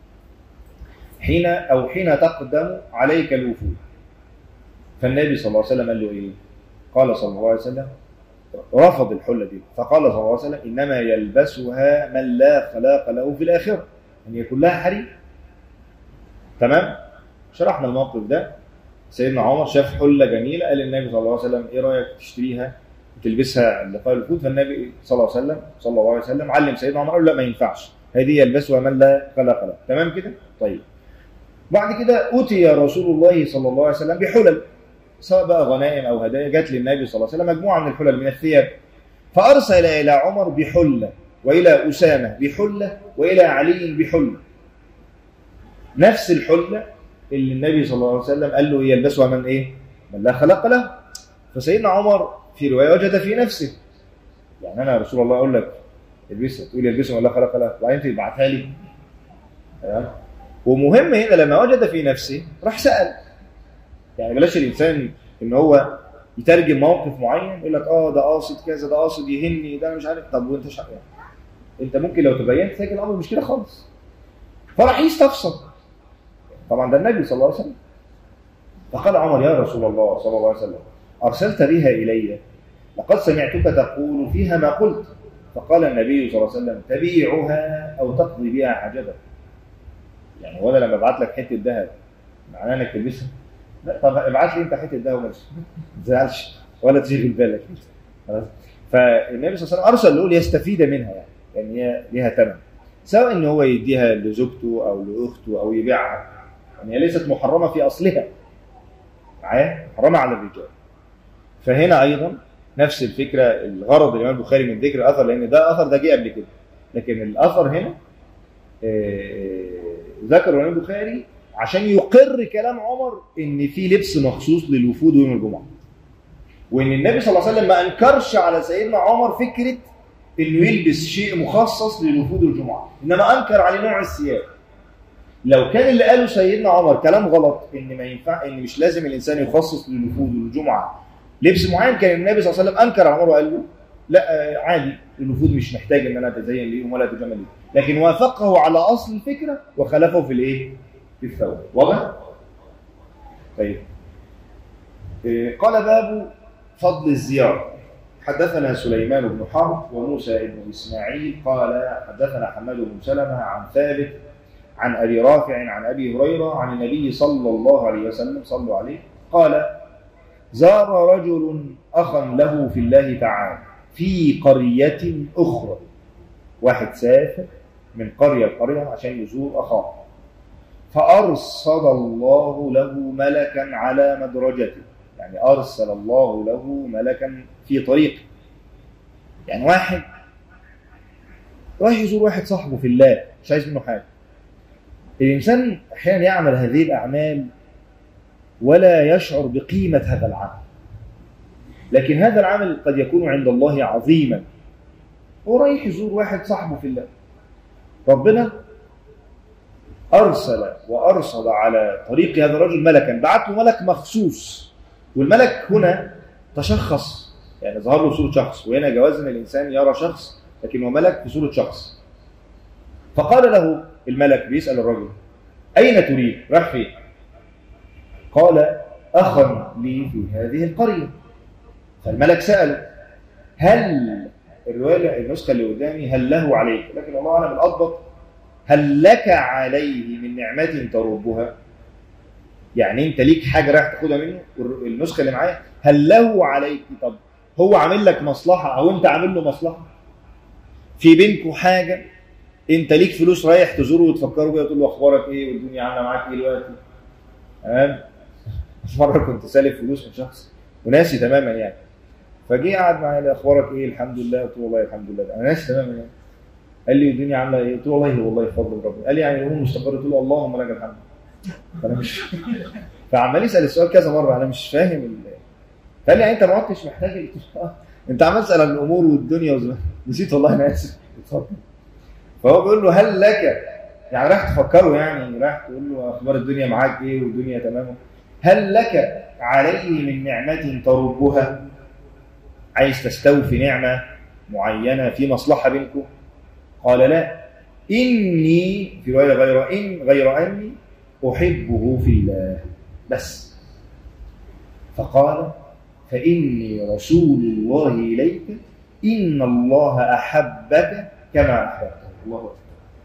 Speaker 2: حين أو حين تقدم عليك الوفود فالنبي صلى الله عليه وسلم قال له إيه قال صلى الله عليه وسلم رفض الحلة دي فقال صلى الله عليه وسلم إنما يلبسها من لا خلاق له في الآخرة أن يكون لها حريم تمام شرحنا الموقف ده سيدنا عمر شاف حلة جميلة قال للنبي صلى الله عليه وسلم إيه رأيك تشتريها وتلبسها عند لقاء الوفود فالنبي صلى الله عليه وسلم صلى الله عليه وسلم علم سيدنا عمر قال له لا ما ينفعش هذه يلبسها من لا خلاق له تمام كده طيب بعد كده أتي رسول الله صلى الله عليه وسلم بحلل سواء بقى غنائم أو هدايا جات للنبي صلى الله عليه وسلم مجموعة من الحلل من الثياب فأرسل إلى عمر بحلة وإلى أسامة بحلة وإلى علي بحلة نفس الحلة اللي النبي صلى الله عليه وسلم قال له يلبسها من إيه؟ من لا خلق له فسيدنا عمر في رواية وجد في نفسه يعني أنا يا رسول الله أقول لك البسها تقول يلبسها من لا خلق له وبعدين تبعتها لي تمام ومهم هنا لما وجد في نفسه راح سأل يعني بلاش الإنسان إن هو يترجم موقف معين يقول لك اه ده قاصد كذا ده قاصد يهني ده مش عارف طب وانت شا... انت ممكن لو تبينت تلاقي الامر مش كده خالص فراح يستفسر طبعا ده النبي صلى الله عليه وسلم فقال عمر يا رسول الله صلى الله عليه وسلم ارسلت بها الي لقد سمعتك تقول فيها ما قلت فقال النبي صلى الله عليه وسلم تبيعها او تقضي بها حاجتك يعني وانا لما ابعت لك حته ذهب معناه انك تلبسها لا طب ابعت لي انت حته ذهب ما تزعلش ولا تشغل بالك خلاص فالنبي صلى الله عليه وسلم ارسل له ليستفيد منها يعني يعني هي ليها ثمن سواء ان هو يديها لزوجته او لاخته او يبيعها يعني هي ليست محرمه في اصلها معايا محرمه على الرجال فهنا ايضا نفس الفكره الغرض الامام البخاري من ذكر الاثر لان ده اثر ده جه قبل كده لكن الاثر هنا آه، ذكر الامام البخاري عشان يقر كلام عمر ان في لبس مخصوص للوفود يوم الجمعه وان النبي صلى الله عليه وسلم ما انكرش على سيدنا عمر فكره انه يلبس شيء مخصص للوفود الجمعه انما انكر عليه نوع الثياب لو كان اللي قاله سيدنا عمر كلام غلط ان ما ينفع ان مش لازم الانسان يخصص للوفود والجمعه لبس معين كان النبي صلى الله عليه وسلم انكر على عمر وقال له لا آه، عادي الوفود مش محتاج ان انا اتزين ليهم ولا اتجمل ليهم لكن وافقه على اصل الفكره وخلفه في الايه؟ في الثوب واضح؟ طيب إيه، قال باب فضل الزيارة حدثنا سليمان بن حرب وموسى بن إسماعيل قال حدثنا حماد بن سلمة عن ثابت عن أبي رافع عن أبي هريرة عن النبي صلى الله عليه وسلم صلوا عليه قال زار رجل أخا له في الله تعالى في قرية أخرى واحد سافر من قرية لقرية عشان يزور أخاه فأرصد الله له ملكا على مدرجته يعني أرسل الله له ملكا في طريقه يعني واحد رايح يزور واحد صاحبه في الله مش عايز منه حاجة الإنسان أحيانا يعمل هذه الأعمال ولا يشعر بقيمة هذا العمل لكن هذا العمل قد يكون عند الله عظيما هو رايح يزور واحد صاحبه في الله ربنا أرسل وأرصد على طريق هذا الرجل ملكا بعت له ملك مخصوص والملك هنا تشخص يعني ظهر له صورة شخص وهنا جواز ان الانسان يرى شخص لكن هو ملك في صورة شخص فقال له الملك بيسأل الرجل أين تريد؟ راح فين؟ قال أخا لي في هذه القرية فالملك سأله هل الرواية النسخة اللي قدامي هل له عليك لكن والله أعلم الأضبط هل لك عليه من نعمة تربها يعني انت ليك حاجه رايح تاخدها منه النسخه اللي معايا هل له عليك طب هو عامل لك مصلحه او انت عامل له مصلحه في بينكم حاجه انت ليك فلوس رايح تزوره وتفكره بيها تقول له اخبارك ايه والدنيا عامله معاك ايه دلوقتي تمام مره كنت سالف فلوس من شخص وناسي تماما يعني فجه قعد معايا قال لي اخبارك ايه الحمد لله قلت له والله الحمد لله انا ناسي تماما يعني قال لي الدنيا عامله ايه قلت له والله والله بفضل ربنا قال لي يعني الامور مستقره قلت له اللهم لك الحمد فانا مش فعمال يسال السؤال كذا مره انا مش فاهم ال... قال لي يعني انت ما عدتش محتاج ال- انت عمال تسال عن الامور والدنيا وزمان. نسيت والله انا اسف اتفضل فهو بيقول له هل لك يعني راح تفكره يعني راح تقول له اخبار الدنيا معاك ايه والدنيا تمام هل لك عليه من نعمه تربها عايز تستوفي نعمه معينه في مصلحه بينكم قال لا اني في روايه غير ان غير اني احبه في الله بس فقال فاني رسول الله اليك ان الله احبك كما احببته الله اكبر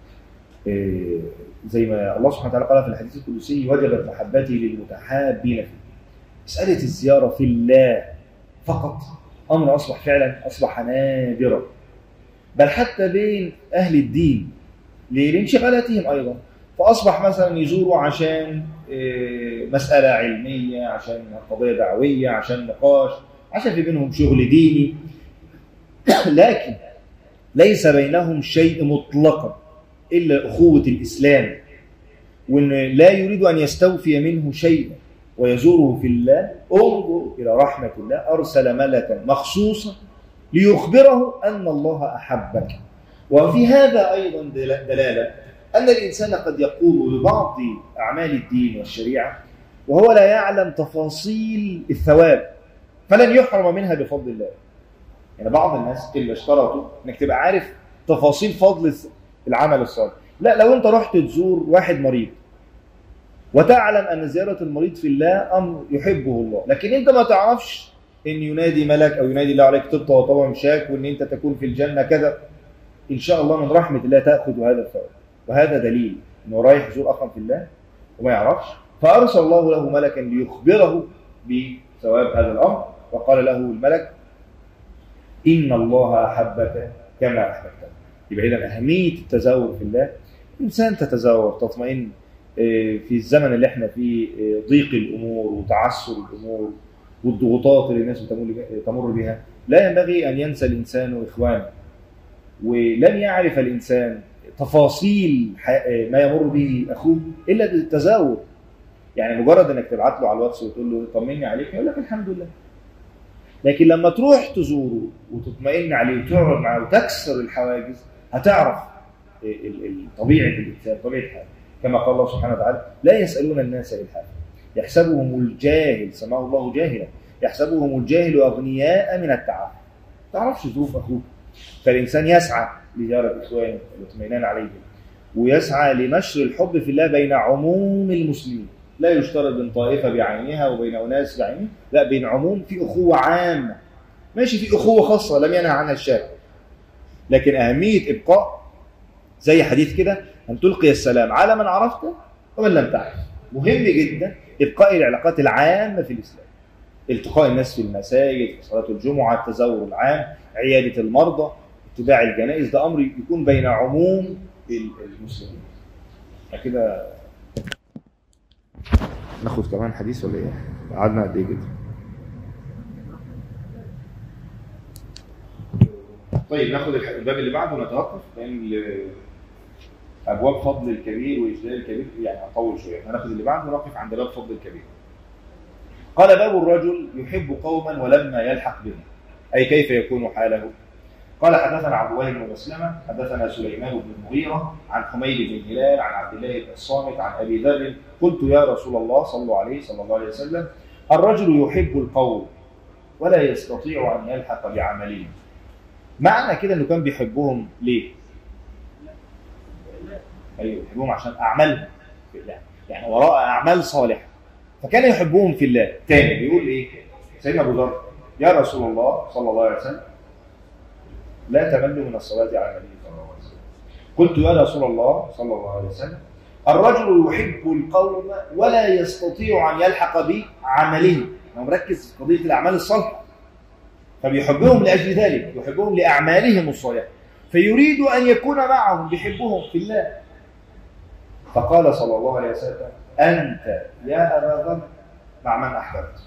Speaker 2: إيه، زي ما الله سبحانه وتعالى قال في الحديث القدسي وجبت محبتي للمتحابين فيه مساله الزياره في الله فقط امر اصبح فعلا اصبح نادرا بل حتى بين اهل الدين لانشغالاتهم ايضا فاصبح مثلا يزوروا عشان إيه، مساله علميه عشان قضيه دعويه عشان نقاش عشان في بينهم شغل ديني لكن ليس بينهم شيء مطلقا الا اخوه الاسلام وان لا يريد ان يستوفي منه شيئا ويزوره في الله انظر الى رحمه الله ارسل ملكا مخصوصا ليخبره ان الله احبك وفي هذا ايضا دل- دلاله ان الانسان قد يقوم ببعض اعمال الدين والشريعه وهو لا يعلم تفاصيل الثواب فلن يحرم منها بفضل الله يعني بعض الناس اللي اشترطوا انك تبقى عارف تفاصيل فضل العمل الصالح لا لو انت رحت تزور واحد مريض وتعلم ان زياره المريض في الله امر يحبه الله لكن انت ما تعرفش ان ينادي ملك او ينادي الله عليك طب وطبع مشاك وان انت تكون في الجنه كذا ان شاء الله من رحمه الله تاخذ هذا الثواب وهذا دليل انه رايح يزور اخا في الله وما يعرفش فارسل الله له ملكا ليخبره بثواب هذا الامر وقال له الملك ان الله احبك كما احببته يبقى اذا اهميه التزاور في الله انسان تتزاور تطمئن آه، في الزمن اللي احنا فيه آه، ضيق الامور وتعسر الامور والضغوطات اللي الناس بتمر تمر بها لا ينبغي ان ينسى الانسان اخوانه ولن يعرف الانسان تفاصيل ح- ما يمر به اخوه الا بالتزاور يعني مجرد انك تبعت له على الواتس وتقول له طمني عليك يقول لك الحمد لله لكن لما تروح تزوره وتطمئن عليه وتقعد معاه وتكسر الحواجز هتعرف ال- ال- ال- طبيعه الانسان طبيعه حاله كما قال الله سبحانه وتعالى لا يسالون الناس الحافه يحسبهم الجاهل سماه الله جاهلا يحسبهم الجاهل اغنياء من التعافف ما تعرفش ظروف اخوك فالانسان يسعى لزياره اخوانه والاطمئنان عليهم ويسعى لنشر الحب في الله بين عموم المسلمين لا يشترط بين طائفه بعينها وبين اناس بعينها لا بين عموم في اخوه عامه ماشي في اخوه خاصه لم ينهى عنها الشارع لكن اهميه ابقاء زي حديث كده ان تلقي السلام على من عرفته ومن لم تعرف مهم جدا ابقاء العلاقات العامه في الاسلام التقاء الناس في المساجد في صلاه الجمعه التزور العام عياده المرضى اتباع الجنائز ده امر يكون بين عموم المسلمين احنا كده ناخد كمان حديث ولا ايه؟ قعدنا قد ايه كده؟ طيب ناخد الح- الباب اللي بعده ونتوقف لان ال- ابواب فضل الكبير واجلال الكبير يعني هطول شويه هناخد اللي بعده ونقف عند باب فضل الكبير. قال باب الرجل يحب قوما ولما يلحق بهم اي كيف يكون حاله؟ قال حدثنا عبد الله بن مسلمه حدثنا سليمان بن المغيره عن حميد بن هلال عن عبد الله بن الصامت عن ابي ذر قلت يا رسول الله صلى الله عليه صلى الله عليه وسلم الرجل يحب القوم ولا يستطيع ان يلحق بعملهم معنى كده انه كان بيحبهم ليه؟ ايوه يحبهم عشان اعمالهم في الله يعني وراء اعمال صالحه فكان يحبهم في الله تاني بيقول ايه؟ سيدنا ابو ذر يا رسول الله صلى الله عليه وسلم لا تملوا من الصلاه على النبي صلى الله عليه وسلم قلت يا رسول الله صلى الله عليه وسلم الرجل يحب القوم ولا يستطيع ان يلحق بعملهم هو مركز في قضيه الاعمال الصالحه فبيحبهم لاجل ذلك يحبهم لاعمالهم الصالحه فيريد ان يكون معهم بيحبهم في الله فقال صلى الله عليه وسلم انت يا ابا ذر مع من احببت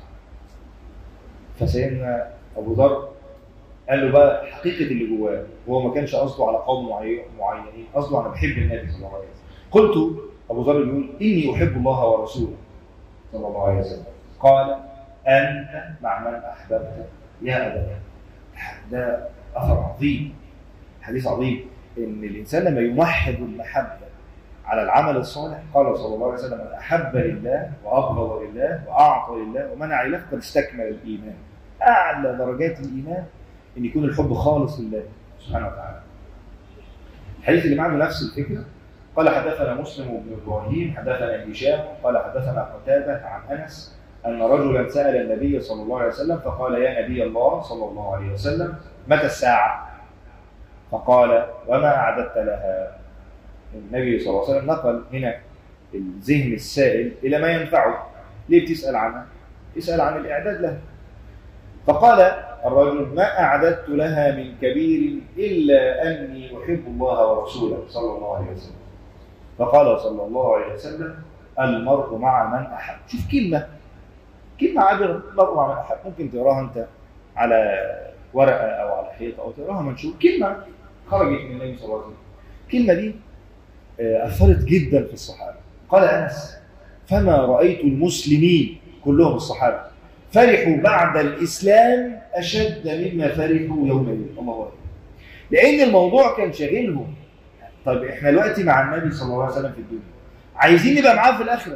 Speaker 2: فسيدنا ابو ذر قال له بقى حقيقه اللي جواه هو ما كانش قصده على قوم معين- معينين قصده انا بحب النبي صلى الله عليه وسلم قلت ابو ذر يقول اني احب الله ورسوله صلى الله عليه وسلم قال انت مع من احببت يا ابا ذر ده اثر عظيم حديث عظيم ان الانسان لما يمحض المحبه على العمل الصالح قال صلى الله عليه وسلم من احب لله وابغض لله واعطى لله ومنع لله قد استكمل الايمان اعلى درجات الايمان ان يكون الحب خالص لله سبحانه وتعالى الحديث اللي معنا نفس الفكره قال حدثنا مسلم بن ابراهيم حدثنا هشام قال حدثنا قتاده عن انس ان رجلا سال النبي صلى الله عليه وسلم فقال يا نبي الله صلى الله عليه وسلم متى الساعه؟ فقال وما اعددت لها؟ النبي صلى الله عليه وسلم نقل هنا الذهن السائل الى ما ينفعه ليه بتسال عنها؟ اسال عن الاعداد لها فقال الرجل ما أعددت لها من كبير إلا أني أحب الله ورسوله صلى الله عليه وسلم فقال صلى الله عليه وسلم المرء مع من أحب شوف كلمة كلمة عابرة المرء مع من أحب ممكن تقراها أنت على ورقة أو على حيطة أو تقراها منشور كلمة خرجت من النبي صلى الله عليه وسلم الكلمة دي آه، أثرت جدا في الصحابة قال أنس فما رأيت المسلمين كلهم الصحابة فرحوا بعد الإسلام أشد مما فرحوا يومئذ الله أكبر لأن الموضوع كان شاغلهم طيب إحنا دلوقتي مع النبي صلى الله عليه وسلم في الدنيا عايزين نبقى معاه في الآخرة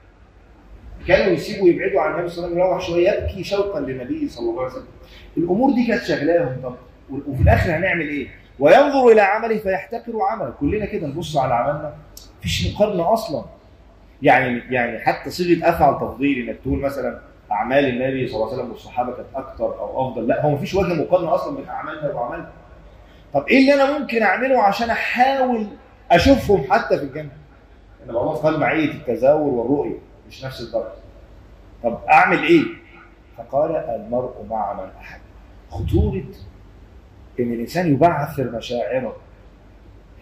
Speaker 2: كانوا يسيبوا يبعدوا عن النبي صلى الله عليه وسلم يروح شوية يبكي شوقا للنبي صلى الله عليه وسلم الأمور دي كانت شغلاهم طب وفي الآخر هنعمل إيه؟ وينظر إلى عمله فيحتقر عمله كلنا كده نبص على عملنا مفيش مقارنة أصلا يعني يعني حتى صيغة أفعل تفضيل إنك تقول مثلا اعمال النبي صلى الله عليه وسلم والصحابه كانت اكتر او افضل لا هو مفيش وجه مقارنه اصلا بين اعمالنا واعمالنا طب ايه اللي انا ممكن اعمله عشان احاول اشوفهم حتى في الجنه انا بقول قال معيه التزاور والرؤيه مش نفس الدرجه طب اعمل ايه فقال المرء مع من احب خطوره ان الانسان يبعثر مشاعره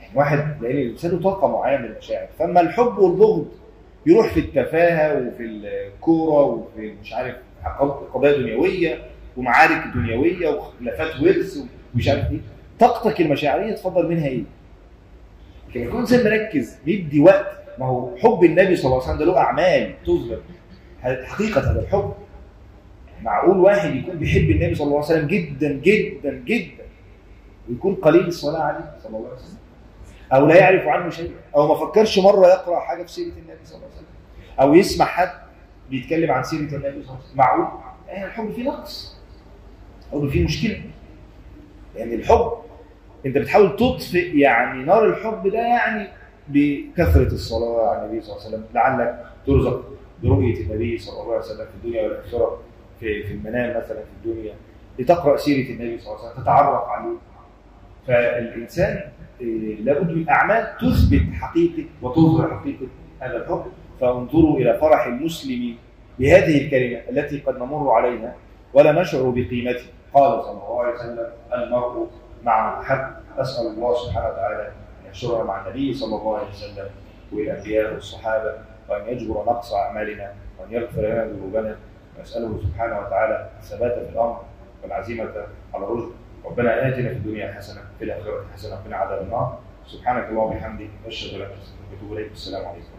Speaker 2: واحد لان الانسان له طاقه معينه من المشاعر فاما الحب والبغض يروح في التفاهه وفي الكوره وفي مش عارف قضايا دنيويه ومعارك دنيويه وخلافات ورث ومش عارف ايه طاقتك المشاعريه تفضل منها ايه؟ لكن يكون انسان مركز يدي وقت ما هو حب النبي صلى الله عليه وسلم ده له اعمال تظهر حقيقه هذا الحب معقول واحد يكون بيحب النبي صلى الله عليه وسلم جدا جدا جدا ويكون قليل الصلاه عليه صلى الله عليه وسلم او لا يعرف عنه شيء او ما فكرش مره يقرا حاجه في سيره النبي صلى الله عليه وسلم او يسمع حد بيتكلم عن سيره النبي صلى الله عليه وسلم معقول يعني الحب فيه نقص الحب فيه مشكله يعني الحب انت بتحاول تطفئ يعني نار الحب ده يعني بكثره الصلاه على النبي صلى الله عليه وسلم لعلك ترزق برؤيه النبي صلى الله عليه وسلم في الدنيا والاخره في في المنام مثلا في الدنيا لتقرا سيره النبي صلى الله عليه وسلم تتعرف عليه فالانسان لابد من اعمال تثبت حقيقه وتظهر حقيقه هذا الحب فانظروا الى فرح المسلم بهذه الكلمه التي قد نمر عليها ولا نشعر بقيمتها قال صلى الله عليه وسلم المرء مع من احب اسال الله سبحانه وتعالى ان يحشرنا مع النبي صلى الله عليه وسلم والانبياء والصحابه وان يجبر نقص اعمالنا وان يغفر لنا ذنوبنا ونساله سبحانه وتعالى الثبات في الامر والعزيمه على الرشد ربنا اتنا في الدنيا حسنه في الاخره حسنه وقنا عذاب النار سبحانك اللهم وبحمدك اشهد ان لا اله الا انت استغفرك واتوب اليك السلام عليكم